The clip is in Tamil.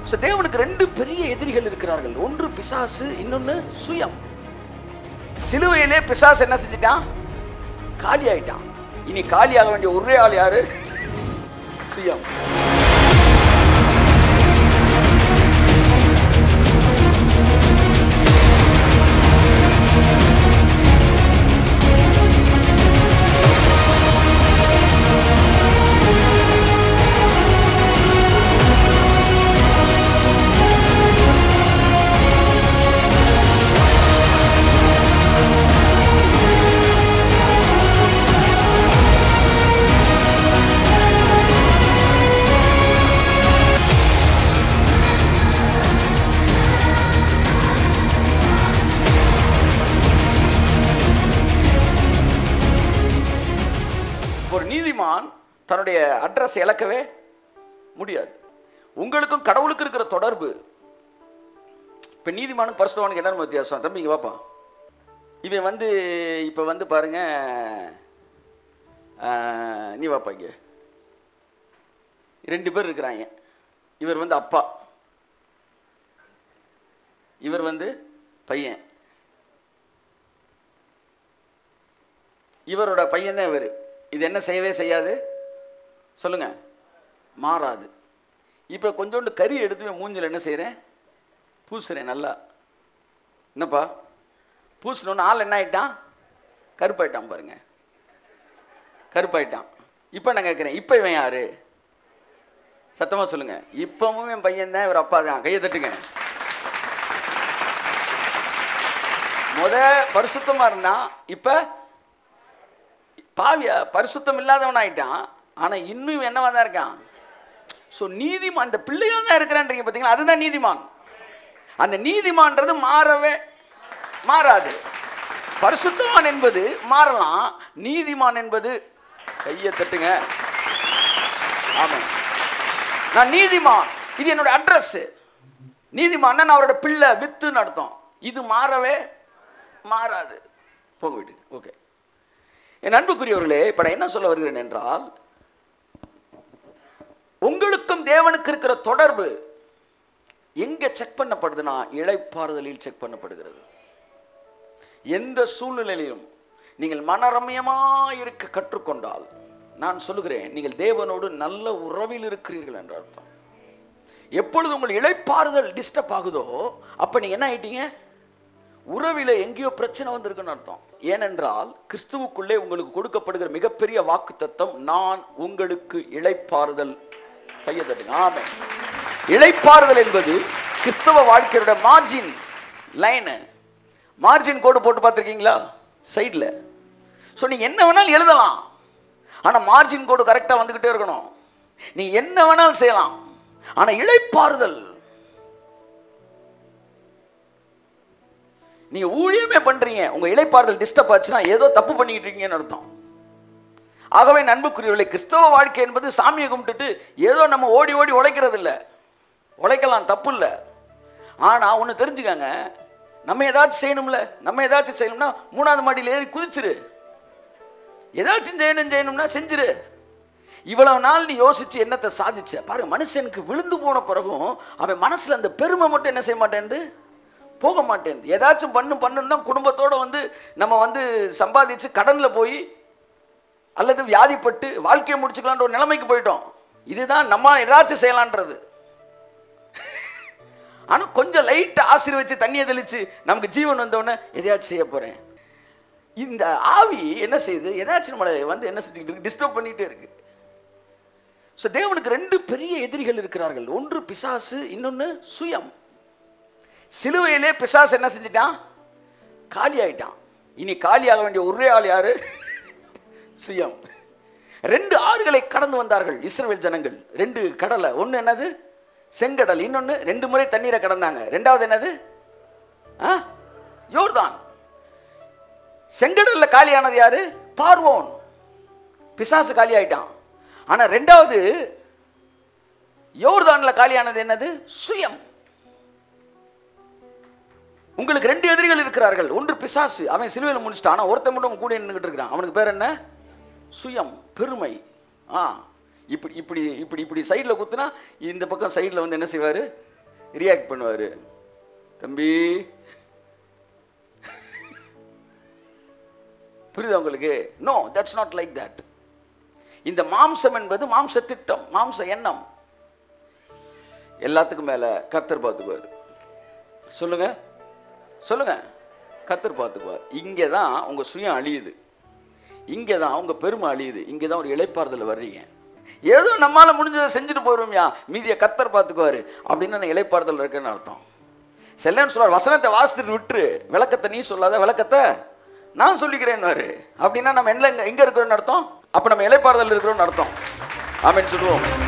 So, தேவனுக்கு ரெண்டு பெரிய எதிரிகள் இருக்கிறார்கள் ஒன்று பிசாசு இன்னொன்னு சுயம் சிலுவையிலே பிசாசு என்ன செஞ்சிட்டான் காலி ஆயிட்டான் இனி காலியாக வேண்டிய ஒரே ஆள் யாரு சுயம் ஒரு நீதிமான் தன்னுடைய அட்ரஸ் இழக்கவே முடியாது உங்களுக்கும் கடவுளுக்கு இருக்கிற தொடர்பு இப்போ நீதிமானுக்கு பரிசுத்தவானுக்கு என்ன வித்தியாசம் தம்பி இங்க வாப்பா இவன் வந்து இப்போ வந்து பாருங்க ஆஹ், நீ வாப்பா இங்க ரெண்டு பேர் இருக்கிறாங்க இவர் வந்து அப்பா இவர் வந்து பையன் இவரோட பையன் தான் இவர் இது என்ன செய்யவே செய்யாது சொல்லுங்க மாறாது இப்போ கொஞ்சோண்டு கறி எடுத்து மூஞ்சில் என்ன செய்கிறேன் பூசுறேன் நல்லா என்னப்பா பூசினோன்னு ஆள் என்ன ஆயிட்டான் கருப்பாயிட்டான் பாருங்க கருப்பாயிட்டான் இப்போ நான் கேட்குறேன் இப்போ இவன் யாரு சத்தமாக சொல்லுங்க இப்பவும் என் பையன் தான் இவர் அப்பா தான் கையை தட்டுங்க முத பரிசுத்தமா இருந்தான் இப்போ பாவியா பரிசுத்தம் இல்லாதவன் ஆயிட்டான் ஆனா இன்னும் இவன் என்னவா தான் இருக்கான் ஸோ நீதிமான் இந்த பிள்ளையா தான் இருக்கிறான்றீங்க பார்த்தீங்களா அதுதான் நீதிமான் அந்த நீதிமான்றது மாறவே மாறாது பரிசுத்தவான் என்பது மாறலாம் நீதிமான் என்பது கையை தட்டுங்க ஆமாம் நான் நீதிமான் இது என்னோட அட்ரஸ் நீதிமான் நான் அவரோட பிள்ளை வித்துன்னு அர்த்தம் இது மாறவே மாறாது போங்க வீட்டுக்கு ஓகே என் அன்புக்குரியவர்களே இப்ப நான் என்ன சொல்ல வருகிறேன் என்றால் உங்களுக்கும் தேவனுக்கு இருக்கிற தொடர்பு எங்க செக் பண்ணப்படுதுன்னா இழைப்பாறுதலில் செக் பண்ணப்படுகிறது எந்த சூழ்நிலையிலும் நீங்கள் மனரம்யமா இருக்க கற்றுக்கொண்டால் நான் சொல்லுகிறேன் நீங்கள் தேவனோடு நல்ல உறவில் இருக்கிறீர்கள் என்ற அர்த்தம் எப்பொழுது உங்கள் இழைப்பாறுதல் டிஸ்டர்ப் ஆகுதோ அப்ப நீங்க என்ன ஆயிட்டீங்க உறவில எங்கேயோ பிரச்சனை வந்திருக்குன்னு அர்த்தம் ஏனென்றால் கிறிஸ்துவுக்குள்ளே உங்களுக்கு கொடுக்கப்படுகிற மிகப்பெரிய வாக்கு தத்தம் நான் உங்களுக்கு இளைப்பாறுதல் கையை தட்டுங்க ஆமே இளைப்பாறுதல் என்பது கிறிஸ்தவ வாழ்க்கையோட மார்ஜின் லைனு மார்ஜின் கோடு போட்டு பார்த்துருக்கீங்களா சைடில் ஸோ நீங்கள் என்ன வேணாலும் எழுதலாம் ஆனால் மார்ஜின் கோடு கரெக்டாக வந்துக்கிட்டே இருக்கணும் நீ என்ன வேணாலும் செய்யலாம் ஆனால் இளைப்பாறுதல் நீங்க ஊழியமே பண்றீங்க உங்க இளைப்பாறுதல் டிஸ்டர்ப் ஆச்சுன்னா ஏதோ தப்பு பண்ணிக்கிட்டு இருக்கீங்கன்னு அர்த்தம் ஆகவே நண்புக்குரியவர்களே கிறிஸ்தவ வாழ்க்கை என்பது சாமியை கும்பிட்டுட்டு ஏதோ நம்ம ஓடி ஓடி உழைக்கிறது இல்லை உழைக்கலாம் தப்பு இல்லை ஆனா ஒன்று தெரிஞ்சுக்கங்க நம்ம ஏதாச்சும் செய்யணும்ல நம்ம ஏதாச்சும் செய்யணும்னா மூணாவது மாடியில் ஏறி குதிச்சிரு ஏதாச்சும் செய்யணும் செய்யணும்னா செஞ்சிரு இவ்வளவு நாள் நீ யோசிச்சு என்னத்தை சாதிச்ச பாருங்க மனுஷனுக்கு விழுந்து போன பிறகும் அவன் மனசுல அந்த பெருமை மட்டும் என்ன செய்ய மாட்டேன்து போக மாட்டேன் ஏதாச்சும் பண்ணு பண்ணுன்னா குடும்பத்தோட வந்து நம்ம வந்து சம்பாதிச்சு கடன்ல போய் அல்லது வியாதிப்பட்டு வாழ்க்கையை முடிச்சுக்கலான்ற ஒரு நிலைமைக்கு போயிட்டோம் இதுதான் நம்ம ஏதாச்சும் செய்யலான்றது ஆனா கொஞ்சம் லைட் ஆசீர்வச்சு தண்ணியை தெளிச்சு நமக்கு ஜீவன் வந்தவொடனே எதையாச்சும் செய்ய போறேன் இந்த ஆவி என்ன செய்யுது ஏதாச்சும் நம்மளை வந்து என்ன செஞ்சுக்கிட்டு இருக்கு டிஸ்டர்ப் பண்ணிட்டே இருக்கு ஸோ தேவனுக்கு ரெண்டு பெரிய எதிரிகள் இருக்கிறார்கள் ஒன்று பிசாசு இன்னொன்று சுயம் சிலுவையிலே பிசாசு என்ன செஞ்சிட்டான் காலி ஆயிட்டான் இனி காலியாக வேண்டிய ஒரே ஆள் யாரு சுயம் ரெண்டு ஆறுகளை கடந்து வந்தார்கள் இஸ்ரவேல் ஜனங்கள் ரெண்டு கடலை ஒன்று என்னது செங்கடல் இன்னொன்று ரெண்டு முறை தண்ணீரை கடந்தாங்க ரெண்டாவது என்னது ஆ யோர்தான் செங்கடல்ல காலியானது யாரு பார்வோன் பிசாசு காலி ஆயிட்டான் ஆனா ரெண்டாவது யோர்தான்ல காலியானது என்னது சுயம் உங்களுக்கு ரெண்டு எதிரிகள் இருக்கிறார்கள் ஒன்று பிசாசு அவன் சிலுவையில் முடிச்சிட்டான் ஆனா ஒருத்தன் மட்டும் கூட நின்றுகிட்டு இருக்கிறான் அவனுக்கு பேர் என்ன சுயம் பெருமை ஆ இப்படி இப்படி இப்படி இப்படி சைடில் குத்துனா இந்த பக்கம் சைடில் வந்து என்ன செய்வார் ரியாக்ட் பண்ணுவாரு தம்பி புரியுதா உங்களுக்கு no that's not like that இந்த மாம்சம் என்பது மாம்ச திட்டம் மாம்ச எண்ணம் எல்லாத்துக்கும் மேல கர்த்தர் பார்த்துக்குவார் சொல்லுங்க சொல்லுங்க கர்த்தர் பார்த்துக்குவார் இங்கே தான் உங்க சுயம் அழியுது இங்கே தான் உங்க பெருமை அழியுது இங்கே தான் ஒரு இளைப்பாறுதல் வர்றீங்க ஏதோ நம்மால முடிஞ்சதை செஞ்சுட்டு போயிருவோம்யா மீதியை கர்த்தர் பார்த்துக்குவாரு அப்படின்னு நான் இளைப்பாறுதல் இருக்கேன்னு அர்த்தம் செல்லன்னு சொல்றார் வசனத்தை வாசித்துட்டு விட்டுரு விளக்கத்தை நீ சொல்லாத விளக்கத்தை நான் சொல்லிக்கிறேன்னு அப்படின்னா நம்ம என்ன எங்க இருக்கிறோம்னு அர்த்தம் அப்ப நம்ம இளைப்பாறுதல் இருக்கிறோம்னு அர்த்தம் ஆமென்னு சொல்லுவோம்